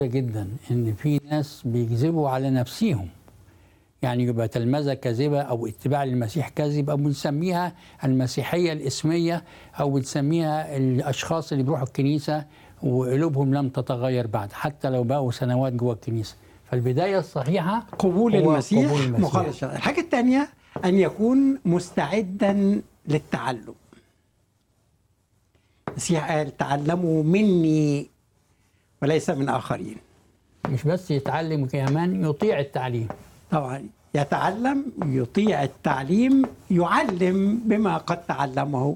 جدا ان في ناس بيكذبوا على نفسهم يعني يبقى تلمذة كاذبة أو اتباع للمسيح كاذب أو بنسميها المسيحية الإسمية أو بنسميها الأشخاص اللي بيروحوا الكنيسة وقلوبهم لم تتغير بعد حتى لو بقوا سنوات جوه الكنيسة فالبداية الصحيحة قبول هو المسيح, قبول المسيح. مخلص الشرع. الحاجة الثانية أن يكون مستعدا للتعلم المسيح قال تعلموا مني وليس من آخرين مش بس يتعلم كمان يطيع التعليم طبعا يتعلم يطيع التعليم يعلم بما قد تعلمه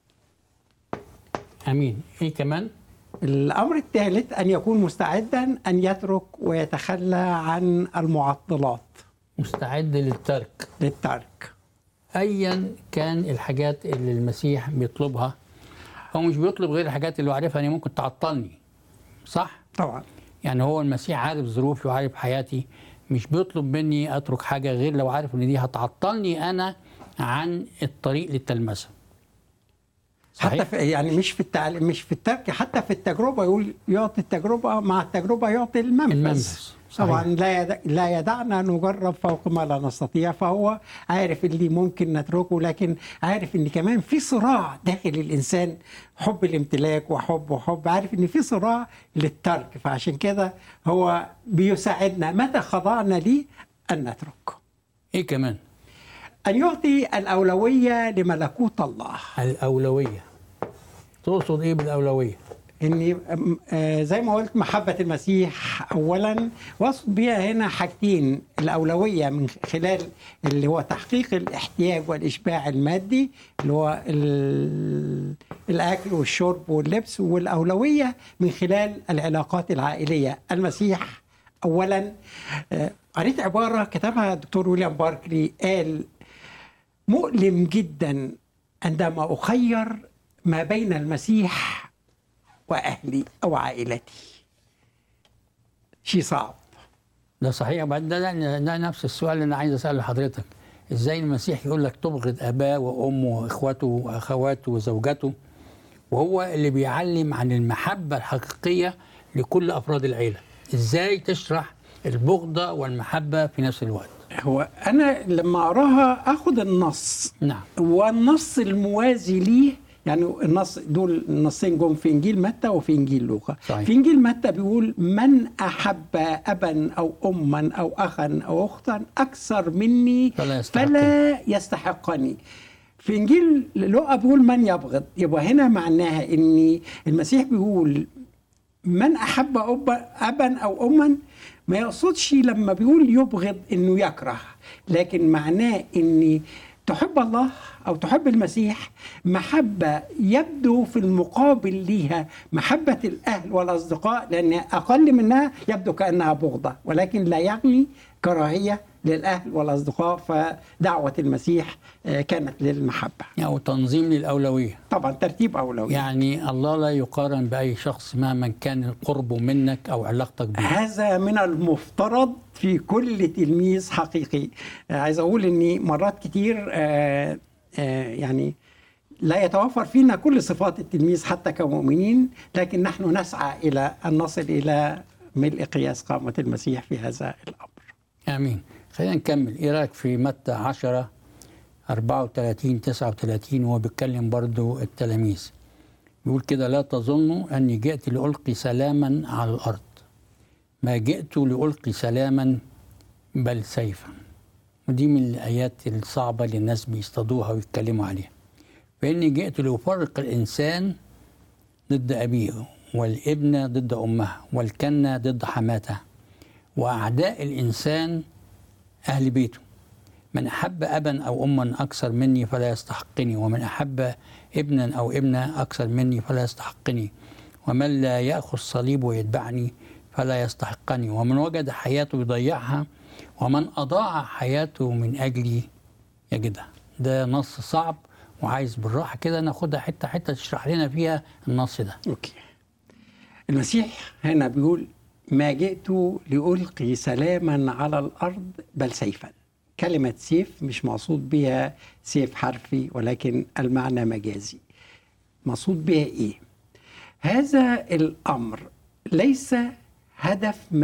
أمين إيه كمان الأمر الثالث أن يكون مستعدا أن يترك ويتخلى عن المعطلات مستعد للترك للترك ايا كان الحاجات اللي المسيح بيطلبها هو مش بيطلب غير الحاجات اللي هو عارفها ان ممكن تعطلني صح طبعا يعني هو المسيح عارف ظروفي وعارف حياتي مش بيطلب مني اترك حاجه غير لو عارف ان دي هتعطلني انا عن الطريق للتلمسه حتى في يعني مش في التعليم مش في الترك حتى في التجربه يقول يعطي التجربه مع التجربه يعطي المنفذ المنفذ، صحيح. طبعا لا يد... لا يدعنا نجرب فوق ما لا نستطيع فهو عارف اللي ممكن نتركه لكن عارف ان كمان في صراع داخل الانسان حب الامتلاك وحب وحب عارف ان في صراع للترك فعشان كده هو بيساعدنا متى خضعنا ليه ان نترك ايه كمان ان يعطي الاولويه لملكوت الله الاولويه تقصد ايه بالاولويه اني أم- آه، زي ما قلت محبه المسيح اولا واقصد بيها هنا حاجتين الاولويه من خلال اللي هو تحقيق الاحتياج والاشباع المادي اللي هو ال- الاكل والشرب واللبس والاولويه من خلال العلاقات العائليه المسيح اولا آه، قريت عباره كتبها الدكتور ويليام باركلي قال مؤلم جدا عندما اخير ما بين المسيح واهلي او عائلتي شيء صعب ده صحيح بعد ده, ده, ده نفس السؤال اللي انا عايز اساله لحضرتك ازاي المسيح يقول لك تبغض اباه وامه واخواته واخواته وزوجته وهو اللي بيعلم عن المحبه الحقيقيه لكل افراد العيله ازاي تشرح البغضه والمحبه في نفس الوقت هو انا لما اقراها اخد النص نعم والنص الموازي ليه يعني النص دول النصين جم في انجيل متى وفي انجيل لوقا صحيح. في انجيل متى بيقول من احب ابا او اما او اخا او اختا اكثر مني فلا يستحقني. فلا يستحقني في انجيل لوقا بيقول من يبغض يبقى هنا معناها ان المسيح بيقول من احب أب- ابا او اما ما يقصدش لما بيقول يبغض انه يكره لكن معناه ان تحب الله او تحب المسيح محبه يبدو في المقابل ليها محبه الاهل والاصدقاء لان اقل منها يبدو كانها بغضه ولكن لا يعني كراهيه للاهل والاصدقاء فدعوه المسيح آه، كانت للمحبه او تنظيم للاولويه طبعا ترتيب اولويه يعني الله لا يقارن باي شخص مهما كان قربه منك او علاقتك به هذا من المفترض في كل تلميذ حقيقي آه، عايز اقول اني مرات كتير آه، آه، يعني لا يتوفر فينا كل صفات التلميذ حتى كمؤمنين لكن نحن نسعى الى ان نصل الى ملء قياس قامه المسيح في هذا الامر امين خلينا نكمل ايه رايك في متى 10 34 39 وهو بيتكلم برضو التلاميذ بيقول كده لا تظنوا اني جئت لالقي سلاما على الارض ما جئت لالقي سلاما بل سيفا ودي من الايات الصعبه اللي الناس بيصطادوها ويتكلموا عليها فاني جئت لافرق الانسان ضد ابيه والابن ضد امها والكنه ضد حماتها واعداء الانسان أهل بيته من أحب أبا أو أما أكثر مني فلا يستحقني ومن أحب ابنا أو ابنة أكثر مني فلا يستحقني ومن لا يأخذ صليب ويتبعني فلا يستحقني ومن وجد حياته يضيعها ومن أضاع حياته من أجلي يجدها ده نص صعب وعايز بالراحة كده ناخدها حتة حتة تشرح لنا فيها النص ده اوكي المسيح هنا بيقول ما جئت لألقي سلاما على الأرض بل سيفا كلمة سيف مش مقصود بها سيف حرفي ولكن المعنى مجازي مقصود بها إيه؟ هذا الأمر ليس هدف